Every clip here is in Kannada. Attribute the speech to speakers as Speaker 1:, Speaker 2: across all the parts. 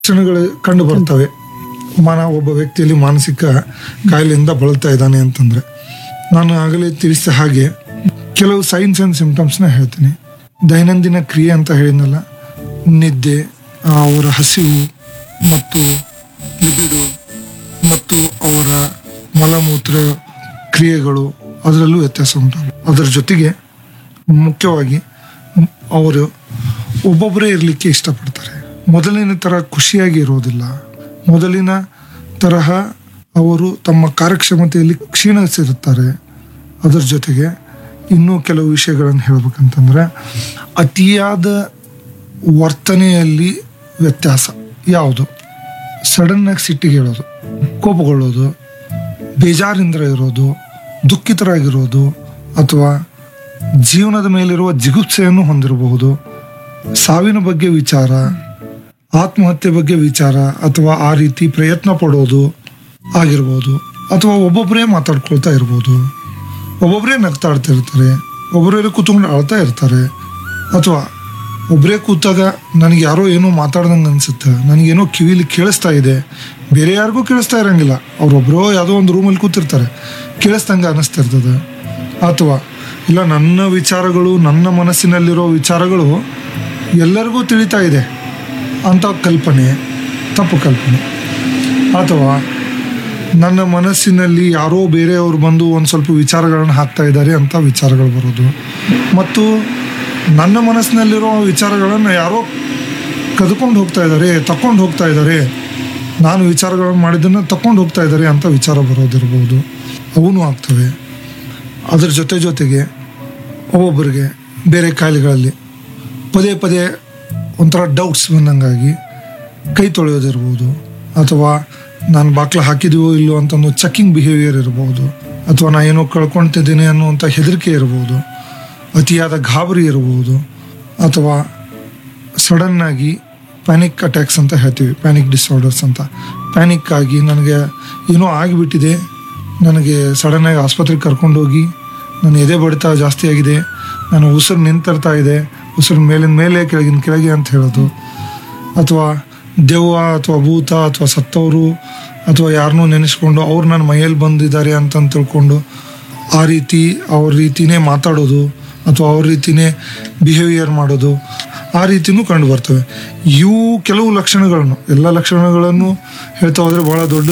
Speaker 1: ಲಕ್ಷಣಗಳು ಕಂಡು ಬರ್ತವೆ ಮನ ಒಬ್ಬ ವ್ಯಕ್ತಿಯಲ್ಲಿ ಮಾನಸಿಕ ಕಾಯಿಲೆಯಿಂದ ಬಳಲ್ತಾ ಇದ್ದಾನೆ ಅಂತಂದ್ರೆ ನಾನು ಆಗಲೇ ತಿಳಿಸಿದ ಹಾಗೆ ಕೆಲವು ಸೈನ್ಸ್ ಅಂಡ್ ಸಿಂಪ್ಟಮ್ಸ್ನ ಹೇಳ್ತೀನಿ ದೈನಂದಿನ ಕ್ರಿಯೆ ಅಂತ ಹೇಳಿದ್ನಲ್ಲ ನಿದ್ದೆ ಆ, ಅವರ ಹಸಿವು ಮತ್ತು ಲಿಬಿಡು ಮತ್ತು ಅವರ ಮಲಮೂತ್ರ ಕ್ರಿಯೆಗಳು ಅದರಲ್ಲೂ ವ್ಯತ್ಯಾಸ ಉಂಟಾಗುತ್ತೆ ಅದರ ಜೊತೆಗೆ ಮುಖ್ಯವಾಗಿ ಮ್, ಅವರು ಒಬ್ಬೊಬ್ಬರೇ ಇರಲಿಕ್ಕೆ ಇಷ್ಟಪಡ್ತಾರೆ ಮೊದಲಿನ ಥರ ಖುಷಿಯಾಗಿ ಇರೋದಿಲ್ಲ ಮೊದಲಿನ ತರಹ ಅವರು ತಮ್ಮ ಕಾರ್ಯಕ್ಷಮತೆಯಲ್ಲಿ ಕ್ಷೀಣಿಸಿರುತ್ತಾರೆ ಅದರ ಜೊತೆಗೆ ಇನ್ನೂ ಕೆಲವು ವಿಷಯಗಳನ್ನು ಹೇಳ್ಬೇಕಂತಂದ್ರೆ ಅತಿಯಾದ ವರ್ತನೆಯಲ್ಲಿ ವ್ಯತ್ಯಾಸ ಯಾವುದು ಸಡನ್ನಾಗಿ ಸಿಟ್ಟಿಗೆ ಹೇಳೋದು ಕೋಪಗೊಳ್ಳೋದು ಬೇಜಾರಿಂದ ಇರೋದು ದುಃಖಿತರಾಗಿರೋದು ಅಥವಾ ಜೀವನದ ಮೇಲಿರುವ ಜಿಗುಪ್ಸೆಯನ್ನು ಹೊಂದಿರಬಹುದು ಸಾವಿನ ಬಗ್ಗೆ ವಿಚಾರ ಆತ್ಮಹತ್ಯೆ ಬಗ್ಗೆ ವಿಚಾರ ಅಥವಾ ಆ ರೀತಿ ಪ್ರಯತ್ನ ಪಡೋದು ಆಗಿರ್ಬೋದು ಅಥವಾ ಒಬ್ಬೊಬ್ಬರೇ ಮಾತಾಡ್ಕೊಳ್ತಾ ಇರ್ಬೋದು ಒಬ್ಬೊಬ್ಬರೇ ನಗ್ತಾಡ್ತಾ ಇರ್ತಾರೆ ಒಬ್ಬರೇ ಕೂತ್ಕೊಂಡು ಅಳ್ತಾ ಇರ್ತಾರೆ ಅಥವಾ ಒಬ್ಬರೇ ಕೂತಾಗ ನನಗೆ ಯಾರೋ ಏನೋ ಮಾತಾಡ್ದಂಗೆ ಅನ್ಸುತ್ತೆ ನನಗೇನೋ ಕಿವಿಲಿ ಕೇಳಿಸ್ತಾ ಇದೆ ಬೇರೆ ಯಾರಿಗೂ ಕೇಳಿಸ್ತಾ ಇರಂಗಿಲ್ಲ ಅವ್ರೊಬ್ಬರೋ ಯಾವುದೋ ಒಂದು ರೂಮಲ್ಲಿ ಕೂತಿರ್ತಾರೆ ಕೇಳಿಸ್ದಂಗೆ ಅನ್ನಿಸ್ತಾ ಇರ್ತದೆ ಅಥವಾ ಇಲ್ಲ ನನ್ನ ವಿಚಾರಗಳು ನನ್ನ ಮನಸ್ಸಿನಲ್ಲಿರೋ ವಿಚಾರಗಳು ಎಲ್ಲರಿಗೂ ತಿಳಿತಾ ಇದೆ ಅಂತ ಕಲ್ಪನೆ ತಪ್ಪು ಕಲ್ಪನೆ ಅಥವಾ ನನ್ನ ಮನಸ್ಸಿನಲ್ಲಿ ಯಾರೋ ಬೇರೆಯವರು ಬಂದು ಒಂದು ಸ್ವಲ್ಪ ವಿಚಾರಗಳನ್ನು ಹಾಕ್ತಾ ಇದ್ದಾರೆ ಅಂತ ವಿಚಾರಗಳು ಬರೋದು ಮತ್ತು ನನ್ನ ಮನಸ್ಸಿನಲ್ಲಿರೋ ವಿಚಾರಗಳನ್ನು ಯಾರೋ ಕದ್ಕೊಂಡು ಹೋಗ್ತಾ ಇದ್ದಾರೆ ತಕೊಂಡು ಹೋಗ್ತಾ ಇದ್ದಾರೆ ನಾನು ವಿಚಾರಗಳನ್ನು ಮಾಡಿದ್ದನ್ನು ತಕೊಂಡು ಹೋಗ್ತಾ ಇದ್ದಾರೆ ಅಂತ ವಿಚಾರ ಬರೋದಿರ್ಬೋದು ಅವೂ ಆಗ್ತವೆ ಅದ್ರ ಜೊತೆ ಜೊತೆಗೆ ಒಬ್ಬೊಬ್ಬರಿಗೆ ಬೇರೆ ಕಾಯಿಲೆಗಳಲ್ಲಿ ಪದೇ ಪದೇ ಒಂಥರ ಡೌಟ್ಸ್ ಬಂದಂಗಾಗಿ ಕೈ ತೊಳೆಯೋದಿರ್ಬೋದು ಅಥವಾ ನಾನು ಬಾಕ್ಲ ಹಾಕಿದೀವೋ ಇಲ್ಲೋ ಅಂತ ಒಂದು ಚೆಕಿಂಗ್ ಬಿಹೇವಿಯರ್ ಇರ್ಬೋದು ಅಥವಾ ನಾ ಏನೋ ಕಳ್ಕೊಳ್ತಿದ್ದೀನಿ ಅನ್ನುವಂಥ ಹೆದರಿಕೆ ಇರ್ಬೋದು ಅತಿಯಾದ ಗಾಬರಿ ಇರ್ಬೋದು ಅಥವಾ ಸಡನ್ನಾಗಿ ಪ್ಯಾನಿಕ್ ಅಟ್ಯಾಕ್ಸ್ ಅಂತ ಹೇಳ್ತೀವಿ ಪ್ಯಾನಿಕ್ ಡಿಸಾರ್ಡರ್ಸ್ ಅಂತ ಪ್ಯಾನಿಕ್ ಆಗಿ ನನಗೆ ಏನೋ ಆಗಿಬಿಟ್ಟಿದೆ ನನಗೆ ಸಡನ್ನಾಗಿ ಆಸ್ಪತ್ರೆಗೆ ಕರ್ಕೊಂಡೋಗಿ ನನ್ನ ಎದೆ ಬಡಿತ ಜಾಸ್ತಿ ಆಗಿದೆ ನಾನು ಉಸಿರು ನಿಂತಿರ್ತಾ ಇದೆ ಉಸಿರು ಮೇಲಿನ ಮೇಲೆ ಕೆಳಗಿನ ಕೆಳಗೆ ಅಂತ ಹೇಳೋದು ಅಥವಾ ದೆವ್ವ ಅಥವಾ ಭೂತ ಅಥವಾ ಸತ್ತವರು ಅಥವಾ ಯಾರನ್ನೂ ನೆನೆಸ್ಕೊಂಡು ಅವ್ರು ನನ್ನ ಮೈಯಲ್ಲಿ ಬಂದಿದ್ದಾರೆ ಅಂತ ತಿಳ್ಕೊಂಡು ಆ ರೀತಿ ಅವ್ರ ರೀತಿನೇ ಮಾತಾಡೋದು ಅಥವಾ ಅವ್ರ ರೀತಿನೇ ಬಿಹೇವಿಯರ್ ಮಾಡೋದು ಆ ರೀತಿನೂ ಕಂಡು ಬರ್ತವೆ ಇವು ಕೆಲವು ಲಕ್ಷಣಗಳನ್ನು ಎಲ್ಲ ಲಕ್ಷಣಗಳನ್ನು ಹೇಳ್ತಾ ಹೋದರೆ ಭಾಳ ದೊಡ್ಡ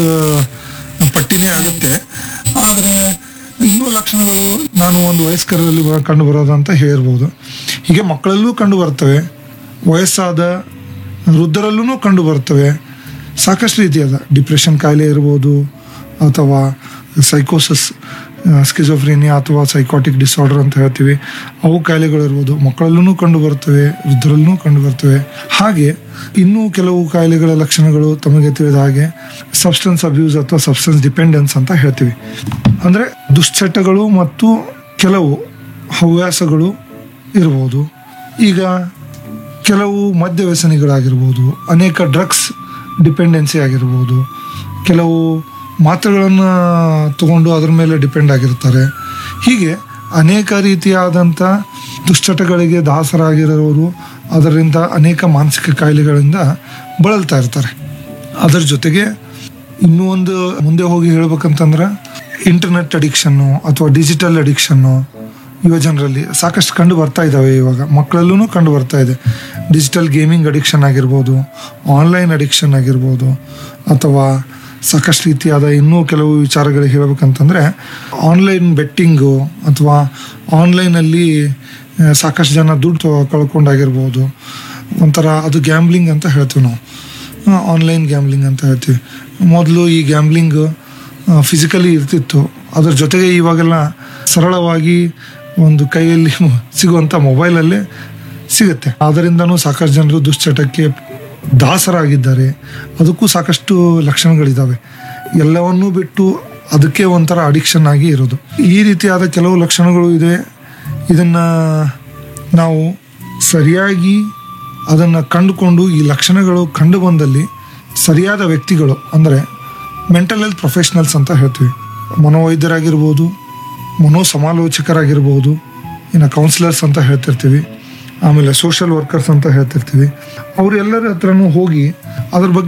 Speaker 1: ಪಟ್ಟಿನೇ ಆಗುತ್ತೆ ಆದರೆ ಇನ್ನೂ ಲಕ್ಷಣಗಳು ನಾನು ಒಂದು ವಯಸ್ಕರಲ್ಲಿ ಬ- ಕಂಡು ಬರೋದು ಅಂತ ಹೇಳಿರ್ಬೋದು ಹೀಗೆ ಮಕ್ಕಳಲ್ಲೂ ಕಂಡು ಬರ್ತವೆ ವಯಸ್ಸಾದ ವೃದ್ಧರಲ್ಲೂ ಕಂಡು ಬರ್ತವೆ ಸಾಕಷ್ಟು ರೀತಿಯಾದ ಡಿಪ್ರೆಷನ್ ಕಾಯಿಲೆ ಇರ್ಬೋದು ಅಥವಾ ಸೈಕೋಸಿಸ್ ಸ್ಕಿಜೋಫ್ರೇನಿಯಾ ಅಥವಾ ಸೈಕಾಟಿಕ್ ಡಿಸಾರ್ಡರ್ ಅಂತ ಹೇಳ್ತೀವಿ ಅವು ಕಾಯಿಲೆಗಳಿರ್ಬೋದು ಮಕ್ಕಳಲ್ಲೂ ಕಂಡು ಬರ್ತವೆ ವೃದ್ಧರಲ್ಲೂ ಕಂಡು ಬರ್ತವೆ ಹಾಗೆ ಇನ್ನೂ ಕೆಲವು ಕಾಯಿಲೆಗಳ ಲಕ್ಷಣಗಳು ತಮಗೆ ತಿಳಿದ ಹಾಗೆ ಸಬ್ಸ್ಟೆನ್ಸ್ ಅಬ್ಯೂಸ್ ಅಥವಾ ಸಬ್ಸ್ಟೆನ್ಸ್ ಡಿಪೆಂಡೆನ್ಸ್ ಅಂತ ಹೇಳ್ತೀವಿ ಅಂದರೆ ದುಶ್ಚಟಗಳು ಮತ್ತು ಕೆಲವು ಹವ್ಯಾಸಗಳು ಇರ್ಬೋದು ಈಗ ಕೆಲವು ಮದ್ಯ ವ್ಯಸನಿಗಳಾಗಿರ್ಬೋದು ಅನೇಕ ಡ್ರಗ್ಸ್ ಡಿಪೆಂಡೆನ್ಸಿ ಆಗಿರ್ಬೋದು ಕೆಲವು ಮಾತ್ರೆಗಳನ್ನು ತಗೊಂಡು ಅದ್ರ ಮೇಲೆ ಡಿಪೆಂಡ್ ಆಗಿರ್ತಾರೆ ಹೀಗೆ ಅನೇಕ ರೀತಿಯಾದಂಥ ದುಶ್ಚಟಗಳಿಗೆ ದಾಸರಾಗಿರೋರು ಅದರಿಂದ ಅನೇಕ ಮಾನಸಿಕ ಕಾಯಿಲೆಗಳಿಂದ ಬಳಲ್ತಾ ಇರ್ತಾರೆ ಅದರ ಜೊತೆಗೆ ಇನ್ನೂ ಒಂದು ಮುಂದೆ ಹೋಗಿ ಹೇಳ್ಬೇಕಂತಂದ್ರೆ ಇಂಟರ್ನೆಟ್ ಅಡಿಕ್ಷನ್ನು ಅಥವಾ ಡಿಜಿಟಲ್ ಅಡಿಕ್ಷನ್ನು ಯುವ ಜನರಲ್ಲಿ ಸಾಕಷ್ಟು ಕಂಡು ಬರ್ತಾ ಇದ್ದಾವೆ ಇವಾಗ ಮಕ್ಕಳಲ್ಲೂ ಕಂಡು ಬರ್ತಾ ಇದೆ ಡಿಜಿಟಲ್ ಗೇಮಿಂಗ್ ಅಡಿಕ್ಷನ್ ಆಗಿರ್ಬೋದು ಆನ್ಲೈನ್ ಅಡಿಕ್ಷನ್ ಆಗಿರ್ಬೋದು ಅಥವಾ ಸಾಕಷ್ಟು ರೀತಿಯಾದ ಇನ್ನೂ ಕೆಲವು ವಿಚಾರಗಳಿಗೆ ಹೇಳ್ಬೇಕಂತಂದರೆ ಆನ್ಲೈನ್ ಬೆಟ್ಟಿಂಗು ಅಥವಾ ಆನ್ಲೈನಲ್ಲಿ ಆ, ಸಾಕಷ್ಟು ಜನ ದುಡ್ಡು ತೊ- ಕಳ್ಕೊಂಡಾಗಿರ್ಬೋದು ಒಂಥರ ಅದು ಗ್ಯಾಮ್ಲಿಂಗ್ ಅಂತ ಹೇಳ್ತೀವಿ ನಾವು ಆನ್ಲೈನ್ ಗ್ಯಾಮ್ಲಿಂಗ್ ಅಂತ ಹೇಳ್ತೀವಿ ಮೊದಲು ಈ ಗ್ಯಾಮ್ಲಿಂಗ್ ಫಿಸಿಕಲಿ ಇರ್ತಿತ್ತು ಅದ್ರ ಜೊತೆಗೆ ಇವಾಗೆಲ್ಲ ಸರಳವಾಗಿ ಒಂದು ಕೈಯಲ್ಲಿ ಸಿಗುವಂಥ ಮೊಬೈಲಲ್ಲೇ ಸಿಗುತ್ತೆ ಅದರಿಂದನೂ ಸಾಕಷ್ಟು ಜನರು ದುಶ್ಚಟಕ್ಕೆ ದಾಸರಾಗಿದ್ದಾರೆ ಅದಕ್ಕೂ ಸಾಕಷ್ಟು ಲಕ್ಷಣಗಳಿದ್ದಾವೆ ಎಲ್ಲವನ್ನೂ ಬಿಟ್ಟು ಅದಕ್ಕೆ ಒಂಥರ ಅಡಿಕ್ಷನ್ ಆಗಿ ಇರೋದು ಈ ರೀತಿಯಾದ ಕೆಲವು ಲಕ್ಷಣಗಳು ಇದೆ ಇದನ್ನು ನಾವು ಸರಿಯಾಗಿ ಅದನ್ನು ಕಂಡುಕೊಂಡು ಈ ಲಕ್ಷಣಗಳು ಕಂಡು ಬಂದಲ್ಲಿ ಸರಿಯಾದ ವ್ಯಕ್ತಿಗಳು ಅಂದರೆ ಮೆಂಟಲ್ ಹೆಲ್ತ್ ಪ್ರೊಫೆಷ್ನಲ್ಸ್ ಅಂತ ಹೇಳ್ತೀವಿ ಮನೋವೈದ್ಯರಾಗಿರ್ಬೋದು ಮನೋ ಸಮಾಲೋಚಕರಾಗಿರ್ಬೋದು ಇನ್ನು ಕೌನ್ಸಿಲರ್ಸ್ ಅಂತ ಹೇಳ್ತಿರ್ತೀವಿ ಆಮೇಲೆ ಸೋಷಿಯಲ್ ವರ್ಕರ್ಸ್ ಅಂತ ಹೇಳ್ತಿರ್ತೀವಿ ಅವ್ರೆಲ್ಲರ ಹತ್ರನೂ ಹೋಗಿ ಅದ್ರ ಬಗ್ಗೆ